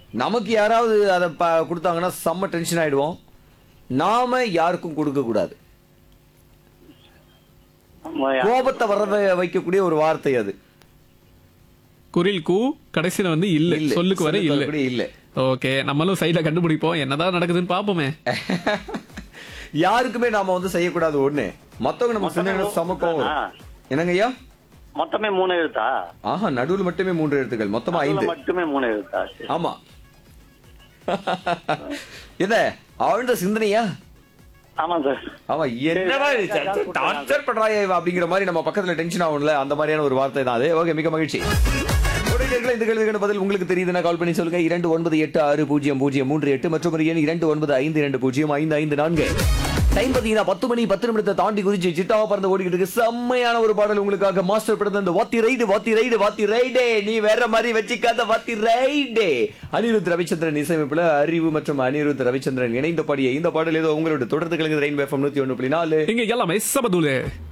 நமக்கு யாராவது அதை ப- கொடுத்தாங்கன்னா செம்ம டென்ஷன் ஆயிடுவோம் நாம யாருக்கும் கொடுக்க கூடாது ஆமா, கோபத்தை வர வை- வைக்கக்கூடிய ஒரு வார்த்தை அது குரில் கூ கடைசியில வந்து இல்ல இல்ல. சொல்லுக்கு வர இல்ல சொல்லக்கூடிய இல்ல ஓகே நம்மளும் சைடுல கண்டுபிடிப்போம் என்னதான் நடக்குதுன்னு பாப்போமே யாருக்குமே நாம வந்து செய்யக்கூடாது ஒண்ணு மத்தவங்க நம்ம சொன்னீங்கன்னா சமக்கம் ஆ. என்னங்க ஐயா மொத்தமே மூணு எழுத்தா ஆஹா நடுவுல மட்டுமே மூன்று எழுத்துக்கள் மொத்தமா அதுல ஐந்து மட்டுமே மூணு எழுத்தா சரி. ஆமா என்ன ஆழ்ந்த சிந்தனையா ஆமா சார் ஆமா என்னவா டார்ச்சர் பண்றாய இவ அப்படிங்கிற மாதிரி நம்ம பக்கத்துல டென்ஷன் ஆகும்ல அந்த மாதிரியான ஒரு வார்த்தை தான் அது ஓகே மிக மகிழ்ச்சி உடனடியாக இந்த கேள்விக்கான பதில் உங்களுக்கு தெரியுதுன்னா கால் பண்ணி சொல்லுங்க இரண்டு ஒன்பது எட்டு ஆறு பூஜ்ஜியம் பூஜ்ஜியம் மூன்று எட்டு மற்றும் ஒரு எண் இரண்டு ஒன்பது ஐந்து இரண்டு பூஜ்ஜியம் ஐந்து ஐந்து நான்கு டைம் பாத்தீங்கன்னா பத்து மணி பத்து நிமிடத்தை தாண்டி குறிச்சு சிட்டாவா பறந்து ஓடிக்கிட்டு இருக்கு செம்மையான ஒரு பாடல் உங்களுக்காக மாஸ்டர் படத்தை இந்த வாத்தி ரைடு வாத்தி ரைடு வாத்தி ரைடே நீ வேற மாதிரி வச்சுக்காத வாத்தி ரைடே அனிருத் ரவிச்சந்திரன் இசையமைப்புல அறிவு மற்றும் அனிருத் ரவிச்சந்திரன் இணைந்த பாடிய இந்த பாடல் ஏதோ உங்களோட தொடர்ந்து கலங்குது ரெயின் எஃப்எம் நூத்தி ஒண்ணு புள்ளி நாலு இங்க எல்லாமே சபதுலே